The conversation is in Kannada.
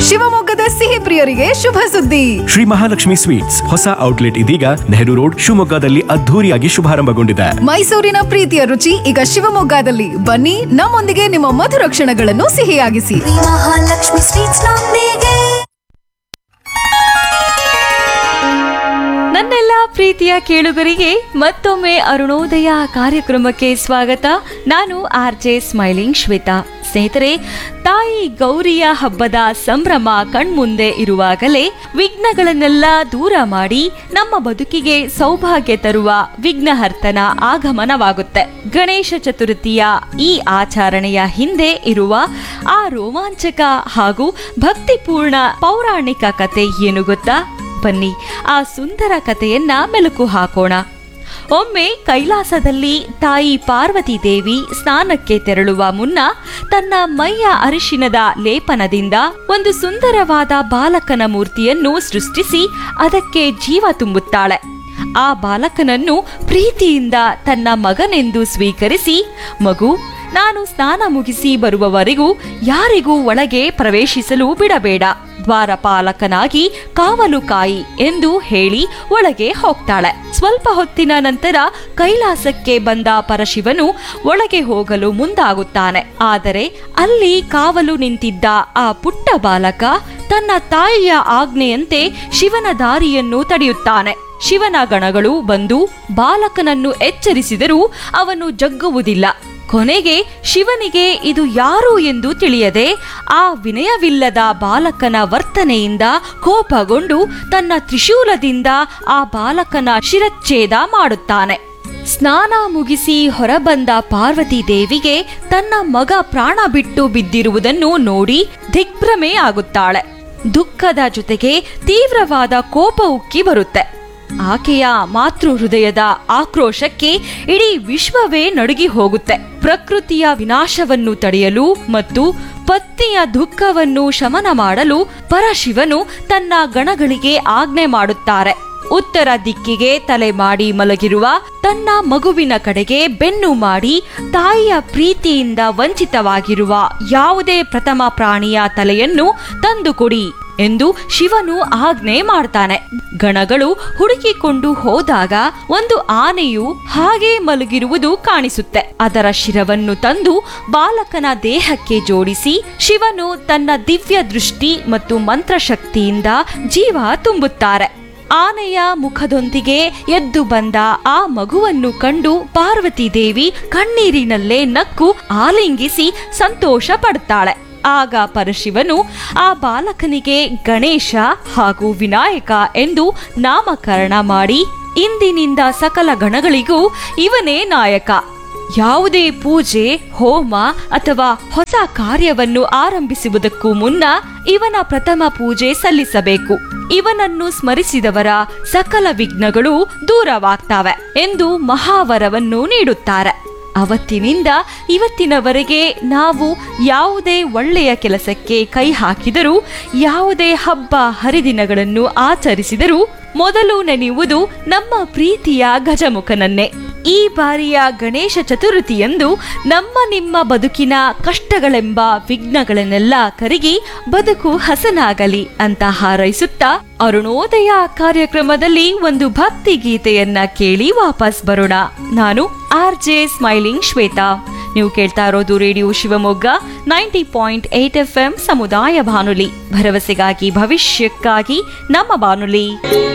ಶಿವಮೊಗ್ಗದ ಸಿಹಿ ಪ್ರಿಯರಿಗೆ ಶುಭ ಸುದ್ದಿ ಶ್ರೀ ಮಹಾಲಕ್ಷ್ಮಿ ಸ್ವೀಟ್ಸ್ ಹೊಸ ಔಟ್ಲೆಟ್ ಇದೀಗ ನೆಹರು ರೋಡ್ ಶಿವಮೊಗ್ಗದಲ್ಲಿ ಅದ್ಧೂರಿಯಾಗಿ ಶುಭಾರಂಭಗೊಂಡಿದೆ ಮೈಸೂರಿನ ಪ್ರೀತಿಯ ರುಚಿ ಈಗ ಶಿವಮೊಗ್ಗದಲ್ಲಿ ಬನ್ನಿ ನಮ್ಮೊಂದಿಗೆ ನಿಮ್ಮ ಮಧುರ ಕ್ಷಣಗಳನ್ನು ಸಿಹಿಯಾಗಿಸಿ ಶ್ರೀ ಮಹಾಲಕ್ಷ್ಮಿ ಸ್ವೀಟ್ಸ್ ನೊಂದಿಗೆ ನನ್ನೆಲ್ಲ ಪ್ರೀತಿಯ ಕೇಳುಗರಿಗೆ ಮತ್ತೊಮ್ಮೆ ಅರುಣೋದಯ ಕಾರ್ಯಕ್ರಮಕ್ಕೆ ಸ್ವಾಗತ ನಾನು ಆರ್ ಜೆ ಸ್ಮೈಲಿಂಗ್ ಶ್ವೇತಾ ಸ್ನೇಹಿತರೆ ತಾಯಿ ಗೌರಿಯ ಹಬ್ಬದ ಸಂಭ್ರಮ ಕಣ್ಮುಂದೆ ಇರುವಾಗಲೇ ವಿಘ್ನಗಳನ್ನೆಲ್ಲ ದೂರ ಮಾಡಿ ನಮ್ಮ ಬದುಕಿಗೆ ಸೌಭಾಗ್ಯ ತರುವ ವಿಘ್ನಹರ್ತನ ಆಗಮನವಾಗುತ್ತೆ ಗಣೇಶ ಚತುರ್ಥಿಯ ಈ ಆಚರಣೆಯ ಹಿಂದೆ ಇರುವ ಆ ರೋಮಾಂಚಕ ಹಾಗೂ ಭಕ್ತಿಪೂರ್ಣ ಪೌರಾಣಿಕ ಕತೆ ಏನು ಗೊತ್ತಾ ಬನ್ನಿ ಆ ಸುಂದರ ಕಥೆಯನ್ನ ಮೆಲುಕು ಹಾಕೋಣ ಒಮ್ಮೆ ಕೈಲಾಸದಲ್ಲಿ ತಾಯಿ ಪಾರ್ವತಿ ದೇವಿ ಸ್ನಾನಕ್ಕೆ ತೆರಳುವ ಮುನ್ನ ತನ್ನ ಮೈಯ ಅರಿಶಿನದ ಲೇಪನದಿಂದ ಒಂದು ಸುಂದರವಾದ ಬಾಲಕನ ಮೂರ್ತಿಯನ್ನು ಸೃಷ್ಟಿಸಿ ಅದಕ್ಕೆ ಜೀವ ತುಂಬುತ್ತಾಳೆ ಆ ಬಾಲಕನನ್ನು ಪ್ರೀತಿಯಿಂದ ತನ್ನ ಮಗನೆಂದು ಸ್ವೀಕರಿಸಿ ಮಗು ನಾನು ಸ್ನಾನ ಮುಗಿಸಿ ಬರುವವರೆಗೂ ಯಾರಿಗೂ ಒಳಗೆ ಪ್ರವೇಶಿಸಲು ಬಿಡಬೇಡ ದ್ವಾರಪಾಲಕನಾಗಿ ಕಾವಲು ಕಾಯಿ ಎಂದು ಹೇಳಿ ಒಳಗೆ ಹೋಗ್ತಾಳೆ ಸ್ವಲ್ಪ ಹೊತ್ತಿನ ನಂತರ ಕೈಲಾಸಕ್ಕೆ ಬಂದ ಪರಶಿವನು ಒಳಗೆ ಹೋಗಲು ಮುಂದಾಗುತ್ತಾನೆ ಆದರೆ ಅಲ್ಲಿ ಕಾವಲು ನಿಂತಿದ್ದ ಆ ಪುಟ್ಟ ಬಾಲಕ ತನ್ನ ತಾಯಿಯ ಆಜ್ಞೆಯಂತೆ ಶಿವನ ದಾರಿಯನ್ನು ತಡೆಯುತ್ತಾನೆ ಶಿವನ ಗಣಗಳು ಬಂದು ಬಾಲಕನನ್ನು ಎಚ್ಚರಿಸಿದರೂ ಅವನು ಜಗ್ಗುವುದಿಲ್ಲ ಕೊನೆಗೆ ಶಿವನಿಗೆ ಇದು ಯಾರು ಎಂದು ತಿಳಿಯದೆ ಆ ವಿನಯವಿಲ್ಲದ ಬಾಲಕನ ವರ್ತನೆಯಿಂದ ಕೋಪಗೊಂಡು ತನ್ನ ತ್ರಿಶೂಲದಿಂದ ಆ ಬಾಲಕನ ಶಿರಚ್ಛೇದ ಮಾಡುತ್ತಾನೆ ಸ್ನಾನ ಮುಗಿಸಿ ಹೊರಬಂದ ಪಾರ್ವತಿ ದೇವಿಗೆ ತನ್ನ ಮಗ ಪ್ರಾಣ ಬಿಟ್ಟು ಬಿದ್ದಿರುವುದನ್ನು ನೋಡಿ ದಿಗ್ಭ್ರಮೆ ಆಗುತ್ತಾಳೆ ದುಃಖದ ಜೊತೆಗೆ ತೀವ್ರವಾದ ಕೋಪ ಉಕ್ಕಿ ಬರುತ್ತೆ ಆಕೆಯ ಮಾತೃ ಹೃದಯದ ಆಕ್ರೋಶಕ್ಕೆ ಇಡೀ ವಿಶ್ವವೇ ನಡುಗಿ ಹೋಗುತ್ತೆ ಪ್ರಕೃತಿಯ ವಿನಾಶವನ್ನು ತಡೆಯಲು ಮತ್ತು ಪತ್ನಿಯ ದುಃಖವನ್ನು ಶಮನ ಮಾಡಲು ಪರಶಿವನು ತನ್ನ ಗಣಗಳಿಗೆ ಆಜ್ಞೆ ಮಾಡುತ್ತಾರೆ ಉತ್ತರ ದಿಕ್ಕಿಗೆ ತಲೆ ಮಾಡಿ ಮಲಗಿರುವ ತನ್ನ ಮಗುವಿನ ಕಡೆಗೆ ಬೆನ್ನು ಮಾಡಿ ತಾಯಿಯ ಪ್ರೀತಿಯಿಂದ ವಂಚಿತವಾಗಿರುವ ಯಾವುದೇ ಪ್ರಥಮ ಪ್ರಾಣಿಯ ತಲೆಯನ್ನು ತಂದುಕೊಡಿ ಎಂದು ಶಿವನು ಆಜ್ಞೆ ಮಾಡ್ತಾನೆ ಗಣಗಳು ಹುಡುಕಿಕೊಂಡು ಹೋದಾಗ ಒಂದು ಆನೆಯು ಹಾಗೆ ಮಲಗಿರುವುದು ಕಾಣಿಸುತ್ತೆ ಅದರ ಶಿರವನ್ನು ತಂದು ಬಾಲಕನ ದೇಹಕ್ಕೆ ಜೋಡಿಸಿ ಶಿವನು ತನ್ನ ದಿವ್ಯ ದೃಷ್ಟಿ ಮತ್ತು ಮಂತ್ರಶಕ್ತಿಯಿಂದ ಜೀವ ತುಂಬುತ್ತಾರೆ ಆನೆಯ ಮುಖದೊಂದಿಗೆ ಎದ್ದು ಬಂದ ಆ ಮಗುವನ್ನು ಕಂಡು ಪಾರ್ವತಿ ದೇವಿ ಕಣ್ಣೀರಿನಲ್ಲೇ ನಕ್ಕು ಆಲಿಂಗಿಸಿ ಸಂತೋಷ ಪಡುತ್ತಾಳೆ ಆಗ ಪರಶಿವನು ಆ ಬಾಲಕನಿಗೆ ಗಣೇಶ ಹಾಗೂ ವಿನಾಯಕ ಎಂದು ನಾಮಕರಣ ಮಾಡಿ ಇಂದಿನಿಂದ ಸಕಲ ಗಣಗಳಿಗೂ ಇವನೇ ನಾಯಕ ಯಾವುದೇ ಪೂಜೆ ಹೋಮ ಅಥವಾ ಹೊಸ ಕಾರ್ಯವನ್ನು ಆರಂಭಿಸುವುದಕ್ಕೂ ಮುನ್ನ ಇವನ ಪ್ರಥಮ ಪೂಜೆ ಸಲ್ಲಿಸಬೇಕು ಇವನನ್ನು ಸ್ಮರಿಸಿದವರ ಸಕಲ ವಿಘ್ನಗಳು ದೂರವಾಗ್ತವೆ ಎಂದು ಮಹಾವರವನ್ನು ನೀಡುತ್ತಾರೆ ಅವತ್ತಿನಿಂದ ಇವತ್ತಿನವರೆಗೆ ನಾವು ಯಾವುದೇ ಒಳ್ಳೆಯ ಕೆಲಸಕ್ಕೆ ಕೈ ಹಾಕಿದರೂ ಯಾವುದೇ ಹಬ್ಬ ಹರಿದಿನಗಳನ್ನು ಆಚರಿಸಿದರೂ ಮೊದಲು ನೆನೆಯುವುದು ನಮ್ಮ ಪ್ರೀತಿಯ ಗಜಮುಖನನ್ನೇ ಈ ಬಾರಿಯ ಗಣೇಶ ಚತುರ್ಥಿಯಂದು ನಮ್ಮ ನಿಮ್ಮ ಬದುಕಿನ ಕಷ್ಟಗಳೆಂಬ ವಿಘ್ನಗಳನ್ನೆಲ್ಲ ಕರಗಿ ಬದುಕು ಹಸನಾಗಲಿ ಅಂತ ಹಾರೈಸುತ್ತಾ ಅರುಣೋದಯ ಕಾರ್ಯಕ್ರಮದಲ್ಲಿ ಒಂದು ಭಕ್ತಿ ಗೀತೆಯನ್ನ ಕೇಳಿ ವಾಪಸ್ ಬರೋಣ ನಾನು ಆರ್ ಜೆ ಸ್ಮೈಲಿಂಗ್ ಶ್ವೇತಾ ನೀವು ಕೇಳ್ತಾ ಇರೋದು radio Shivamogga ninety point eight F M ಸಮುದಾಯ ಬಾನುಲಿ ಭರವಸೆಗಾಗಿ ಭವಿಷ್ಯಕ್ಕಾಗಿ ನಮ್ಮ ಬಾನುಲಿ